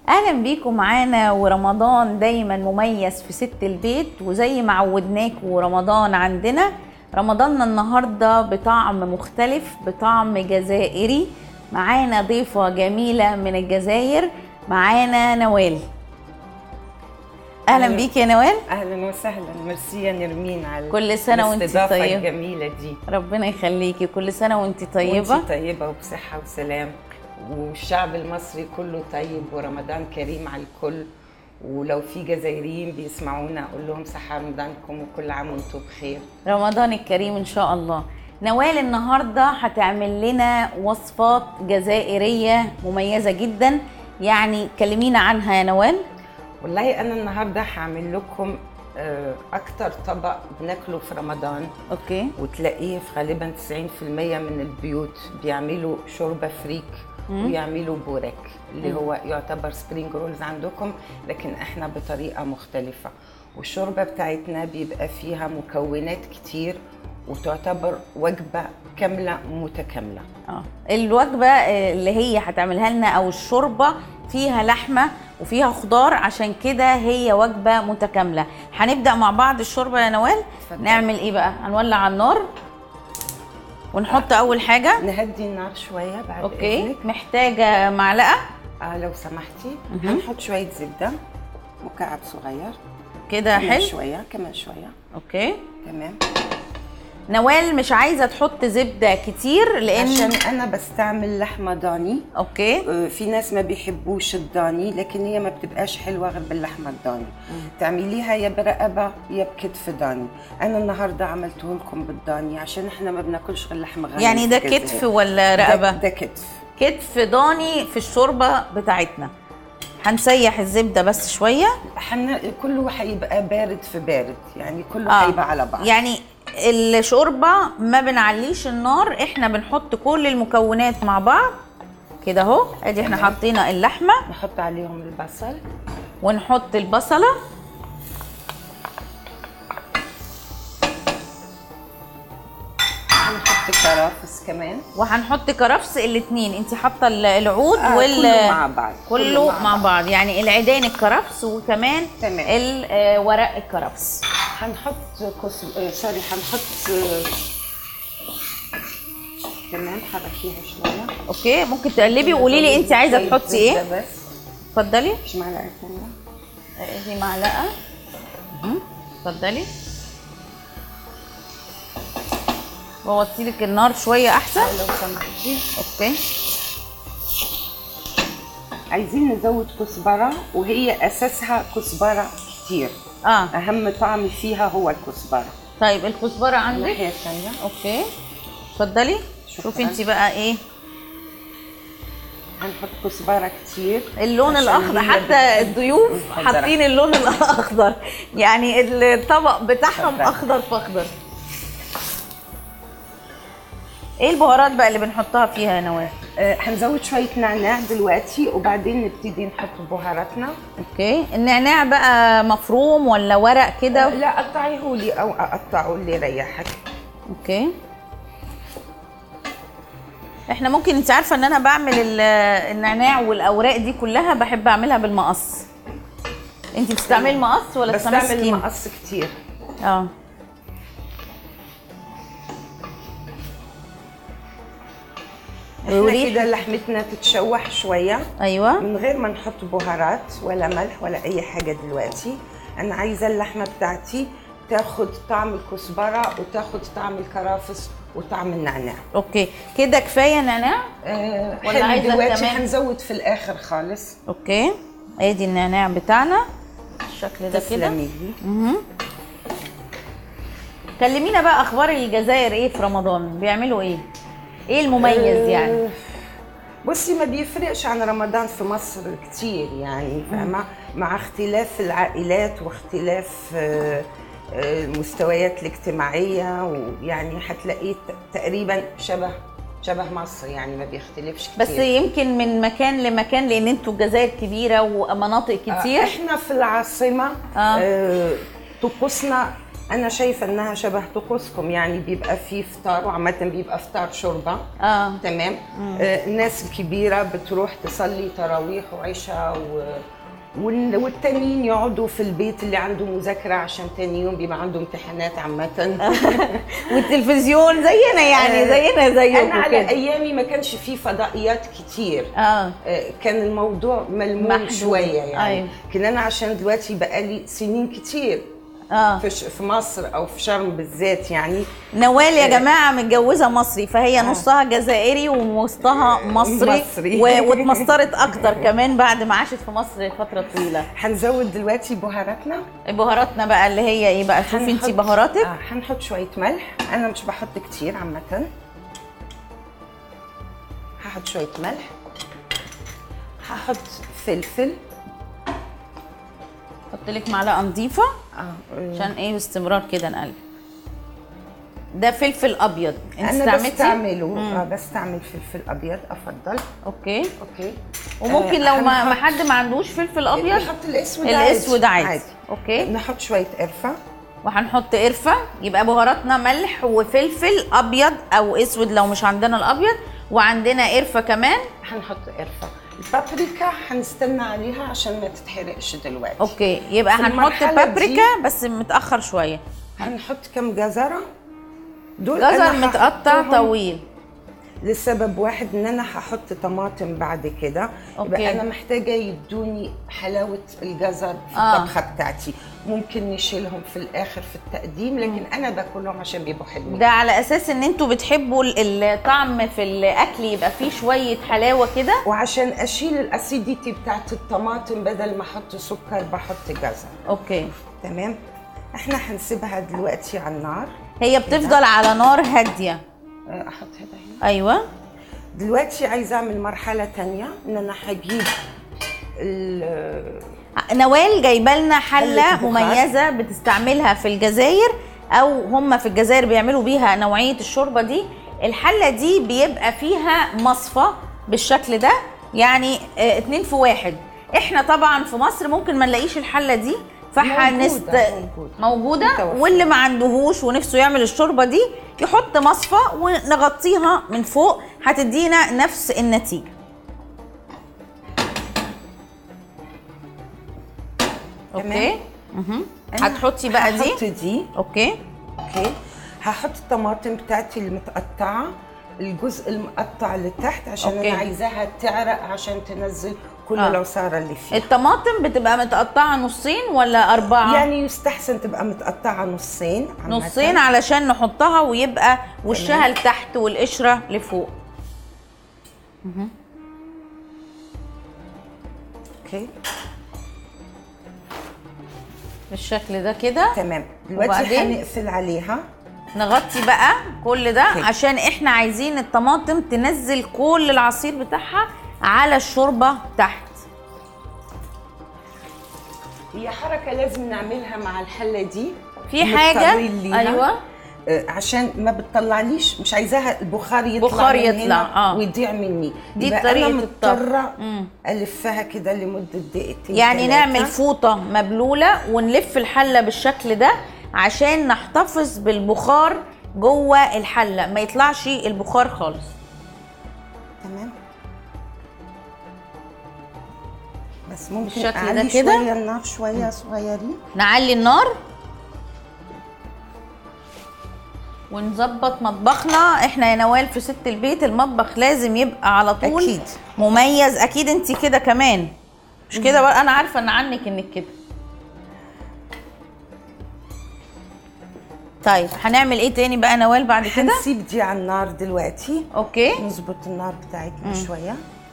اهلا بيكم معانا ورمضان دايما مميز في ست البيت وزي ما عودناكم رمضان عندنا رمضاننا النهارده بطعم مختلف بطعم جزائري معانا ضيفه جميله من الجزائر معانا نوال اهلا أهلا. بيك يا نوال اهلا وسهلا ميرسي يا نرمين على كل سنة وانت الاستضافة طيبة. الجميله دي ربنا يخليكي كل سنه وانت طيبه وانت طيبه وبصحه وسلام والشعب المصري كله طيب ورمضان كريم على الكل ولو في جزائريين بيسمعونا اقول لهم صحه رمضانكم وكل عام وانتم بخير رمضان الكريم ان شاء الله نوال النهارده هتعمل لنا وصفات جزائريه مميزه جدا يعني كلمينا عنها يا نوال والله انا النهارده هعمل لكم آه، اكتر طبق بناكله في رمضان اوكي وتلاقيه في غالبا 90% من البيوت بيعملوا شوربه فريك ويعملوا بورك اللي هو يعتبر سبرينج رولز عندكم لكن احنا بطريقه مختلفه والشوربه بتاعتنا بيبقى فيها مكونات كتير وتعتبر وجبه كامله متكامله اه الوجبه آه، اللي هي هتعملها لنا او الشوربه فيها لحمه وفيها خضار عشان كده هي وجبه متكامله هنبدا مع بعض الشوربه يا نوال اتفضل. نعمل ايه بقى هنولع على النار ونحط اول حاجه نهدي النار شويه بعد اوكي إذنك. محتاجه معلقه آه لو سمحتي هنحط شويه زبده مكعب صغير كده كمان حلو شويه كمان شويه اوكي تمام نوال مش عايزه تحط زبده كتير لان عشان انا بستعمل لحمه ضاني اوكي آه، في ناس ما بيحبوش الضاني لكن هي ما بتبقاش حلوه غير باللحمه الضاني تعمليها يا برقبه يا بكتف ضاني انا النهارده عملته لكم بالضاني عشان احنا ما بناكلش غير لحمه غني يعني ده في الجزائر. كتف ولا ده- رقبه ده كتف كتف ضاني في الشوربه بتاعتنا هنسيح الزبده بس شويه حن... كله هيبقى بارد في بارد يعني كله آه. هيبقى على بعض يعني الشوربه ما بنعليش النار احنا بنحط كل المكونات مع بعض كده اهو ادي احنا تمام. حطينا اللحمه نحط عليهم البصل ونحط البصله هنحط كرافس كمان وهنحط كرفس الاتنين انت حاطه ال- العود آه، وال كله مع بعض كله مع بعض يعني العيدان الكرفس وكمان تمام. ال- آه، ورق الكرفس هنحط كس... آه، سوري هنحط آه، كمان حركيها شويه اوكي ممكن تقلبي وقولي لي انت عايزه شوية تحطي ايه زبدة بس اتفضلي مش معلقه كامله دي معلقه مهم. اتفضلي بوطي لك النار شويه احسن لو سمحتي اوكي عايزين نزود كزبره وهي اساسها كزبره كتير اه اهم طعم فيها هو الكزبره طيب الكزبره عندك الناحيه الثانيه اوكي اتفضلي شكراً. شوفي انت بقى ايه هنحط كزبره كتير اللون عشان الاخضر هي حتى بت- الضيوف مخضرة. حاطين اللون الاخضر يعني الطبق بتاعهم اتفضل. اخضر فاخضر ايه البهارات بقى اللي بنحطها فيها يا نوال آه، هنزود شويه نعناع دلوقتي وبعدين نبتدي نحط بهاراتنا اوكي النعناع بقى مفروم ولا ورق كده لا قطعيه لي او اقطعه اللي يريحك اوكي احنا ممكن انت عارفه ان انا بعمل ال- النعناع والاوراق دي كلها بحب اعملها بالمقص انت بتستعملي مقص ولا بتستعملي بستعمل سكين مقص كتير اه احنا وريحة. كده لحمتنا تتشوح شويه ايوه من غير ما نحط بهارات ولا ملح ولا اي حاجه دلوقتي انا عايزه اللحمه بتاعتي تاخد طعم الكزبره وتاخد طعم الكرافس وطعم النعناع اوكي كده كفايه نعناع أه ولا حلو عايزة دلوقتي كمان؟ هنزود في الاخر خالص اوكي ادي النعناع بتاعنا الشكل ده كده تسلمي لي مهم. كلمينا بقى اخبار الجزائر ايه في رمضان بيعملوا ايه ايه المميز يعني أه، بصي ما بيفرقش عن رمضان في مصر كتير يعني فاهمة مع اختلاف العائلات واختلاف آه، آه، المستويات الاجتماعية ويعني هتلاقيه ت- تقريبا شبه شبه مصر يعني ما بيختلفش كتير بس يمكن من مكان لمكان لان انتوا الجزائر كبيره ومناطق آه، كتير احنا في العاصمة آه. آه، طقوسنا انا شايفه انها شبه طقوسكم يعني بيبقى في فطار وعامه بيبقى فطار شوربه اه تمام آه الناس الكبيره بتروح تصلي تراويح وعشاء و... وال- والتانيين يقعدوا في البيت اللي عنده مذاكره عشان تاني يوم بيبقى عنده امتحانات عامه والتلفزيون زينا يعني آه، زينا انا زيكم على كده ايامي ما كانش في فضائيات كتير اه آه، كان الموضوع ملموم محدود. شويه يعني أيوة. لكن انا عشان دلوقتي بقالي سنين كتير اه في ش- في مصر او في شرم بالذات يعني نوال يا آه. جماعه متجوزه مصري فهي نصها جزائري ووسطها مصري, مصري. و- واتمسطرت اكتر كمان بعد ما عاشت في مصر فتره طويله هنزود دلوقتي بهاراتنا بهاراتنا بقى اللي هي ايه بقى شوفي انت هنحط- بهاراتك آه هنحط شويه ملح انا مش بحط كتير عامه هحط شويه ملح هحط فلفل حط لك معلقه نظيفه اه عشان ايه باستمرار كده نقلب ده فلفل ابيض انت انا استعملتي بستعمله اه بستعمل فلفل ابيض افضل اوكي اوكي وممكن آه، لو ما ما هنحط- حد ما عندوش فلفل ابيض نحط الاسود الاسود عادي اوكي نحط شويه قرفه وهنحط قرفه يبقى بهاراتنا ملح وفلفل ابيض او اسود لو مش عندنا الابيض وعندنا قرفه كمان هنحط قرفه البابريكا هنستنى عليها عشان ما تتحرقش دلوقتي اوكي يبقى في هنحط المرحلة بابريكا بس متاخر شويه هنحط كم جزره دول جزر أنا متقطع هحطهم طويل لسبب واحد ان انا هحط طماطم بعد كده أوكي. يبقى انا محتاجه يدوني حلاوه الجزر في آه. الطبخه بتاعتي ممكن نشيلهم في الاخر في التقديم لكن انا باكلهم عشان بيبقوا حلوين ده على اساس ان انتوا بتحبوا ال- الطعم في الاكل يبقى فيه شويه حلاوه كده وعشان اشيل الاسيديتي بتاعت الطماطم بدل ما احط سكر بحط جزر اوكي تمام احنا هنسيبها دلوقتي على النار هي بتفضل على نار هاديه أه، احط هذا هنا ايوه دلوقتي عايزه اعمل مرحله تانية ان انا هجيب ال- نوال جايبه لنا حله حلة بخار. مميزه بتستعملها في الجزائر او هم في الجزائر بيعملوا بيها نوعيه الشوربه دي الحله دي بيبقى فيها مصفى بالشكل ده يعني اه اتنين في واحد احنا طبعا في مصر ممكن ما نلاقيش الحله دي فهنست موجودة، موجودة. موجوده متوفرة. واللي ما عندهوش ونفسه يعمل الشوربه دي يحط مصفى ونغطيها من فوق هتدينا نفس النتيجه اوكي مهم. أنا هتحطي بقى دي هحط دي اوكي اوكي هحط الطماطم بتاعتي المتقطعه الجزء المقطع اللي تحت عشان أوكي. انا عايزاها تعرق عشان تنزل كل آه. العصاره اللي فيها الطماطم بتبقى متقطعه نصين ولا اربعه يعني يستحسن تبقى متقطعه نصين عامةً. نصين علشان نحطها ويبقى وشها لتحت والقشره لفوق اوكي بالشكل ده كده تمام دلوقتي وبعدين؟ هنقفل عليها نغطي بقى كل ده أوكي. عشان احنا عايزين الطماطم تنزل كل العصير بتاعها على الشوربه تحت هي حركه لازم نعملها مع الحله دي في حاجه مضطرين ليها. ايوه آه، عشان ما بتطلعليش مش عايزاها البخار يطلع بخار من يطلع، هنا آه. ويضيع مني دي يبقى طريقة انا الطبخ. مضطره مم. الفها كده لمده دقيقتين يعني تلاتة. نعمل فوطه مبلوله ونلف الحله بالشكل ده عشان نحتفظ بالبخار جوه الحله ما يطلعش البخار خالص تمام بس ممكن بالشكل ده اعلي كده؟ شويه النار شويه صغيرين نعلي النار ونظبط مطبخنا احنا يا نوال في ست البيت المطبخ لازم يبقى على طول أكيد. مميز اكيد انت كده كمان مش كده بقى انا عارفه ان عنك انك كده طيب هنعمل ايه تاني بقى نوال بعد كده هنسيب دي على النار دلوقتي اوكي نظبط النار بتاعتنا شويه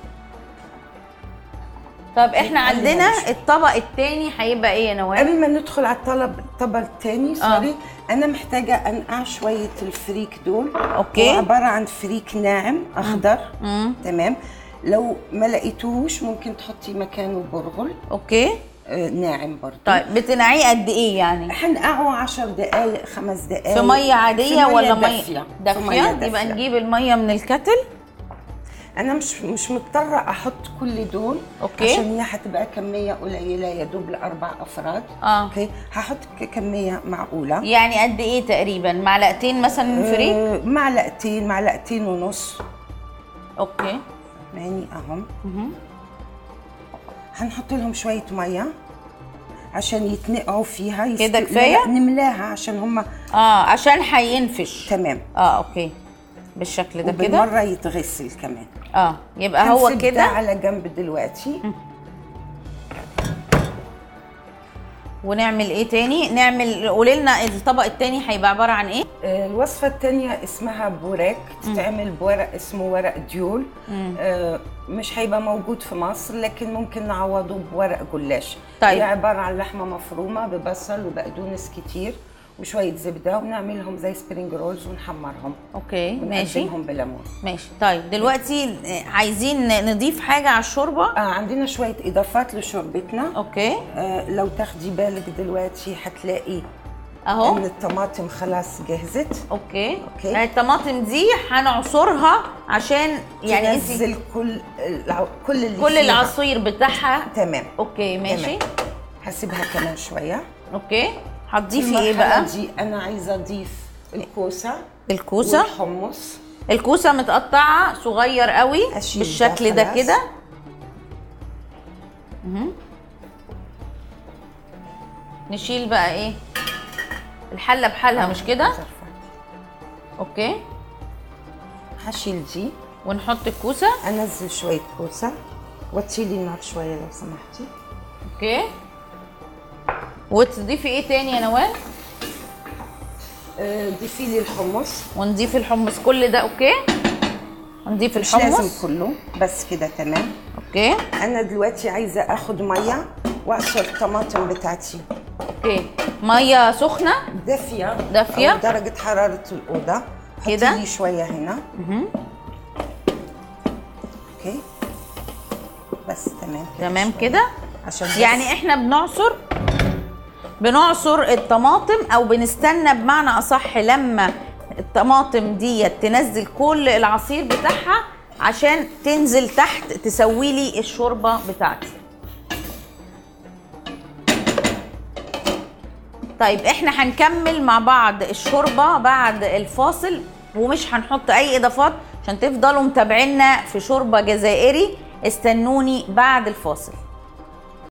طب احنا نقلل عندنا شوية. الطبق التاني هيبقى ايه يا نوال قبل ما ندخل على الطلب الطبق الثاني سوري انا محتاجه انقع شويه الفريك دول أوكي. هو عباره عن فريك ناعم اخضر مم. تمام لو ما لقيتوهوش ممكن تحطي مكانه برغل اوكي آه ناعم برضه طيب بتنقعيه قد ايه يعني هنقعه 10 دقائق خمس دقائق في ميه عاديه في ولا ميه دافيه في دافيه يبقى نجيب الميه من الكتل انا مش مش مضطره احط كل دول أوكي. عشان هي هتبقى كميه قليله يا دوب لاربع افراد آه. اوكي هحط ك- كميه معقوله يعني قد ايه تقريبا معلقتين مثلا من فريك آه، معلقتين معلقتين ونص اوكي يعني اهم هنحط لهم شويه ميه عشان يتنقعوا فيها يست- كده لا، كفاية؟ لا، نملاها عشان هم اه عشان هينفش تمام اه اوكي بالشكل ده كده وبالمره يتغسل كمان اه يبقى هو هنسيب ده كده على جنب دلوقتي ونعمل ايه تاني نعمل قولي لنا الطبق التاني هيبقى عباره عن ايه آه، الوصفة التانية اسمها بوراك تتعمل بورق اسمه ورق ديول آه، مش هيبقى موجود في مصر لكن ممكن نعوضه بورق جلاش طيب. هي عبارة عن لحمة مفرومة ببصل وبقدونس كتير وشوية زبدة ونعملهم زي سبرينج رولز ونحمرهم اوكي ماشي ونقدمهم بليمون ماشي طيب دلوقتي آه، عايزين نضيف حاجه على الشوربه آه عندنا شوية إضافات لشوربتنا اوكي آه لو تاخدي بالك دلوقتي هتلاقي اهو إن الطماطم خلاص جهزت اوكي أوكي. يعني الطماطم دي هنعصرها عشان يعني انت تنزل كل الع- كل اللي كل فيها. العصير بتاعها تمام اوكي ماشي تمام. هسيبها كمان شويه اوكي هتضيفي في ايه المرحلة بقى دي انا عايزه اضيف الكوسه الكوسه والحمص الكوسه متقطعه صغير قوي أشيل ده بالشكل ده خلاص. كده مهم. نشيل بقى ايه الحله بحالها مش كده ظرفة. اوكي هشيل دي ونحط الكوسه انزل شويه كوسه وتشيلي النار شويه لو سمحتي اوكي وتضيفي ايه تاني يا نوال آه، ضيفي لي الحمص ونضيف الحمص كل ده اوكي ونضيف مش لازم الحمص كله بس كده تمام اوكي انا دلوقتي عايزه اخد ميه واعصر الطماطم بتاعتي اوكي ميه سخنه دافيه دافية. أو درجه حراره الاوضه كده. حطي لي شويه هنا اوكي بس تمام كده تمام شوية. كده عشان بس- يعني احنا بنعصر بنعصر الطماطم او بنستنى بمعنى اصح لما الطماطم دي تنزل كل العصير بتاعها عشان تنزل تحت تسوي لي الشوربه بتاعتي طيب احنا هنكمل مع بعض الشوربه بعد الفاصل ومش هنحط اي اضافات عشان تفضلوا متابعينا في شوربه جزائري استنوني بعد الفاصل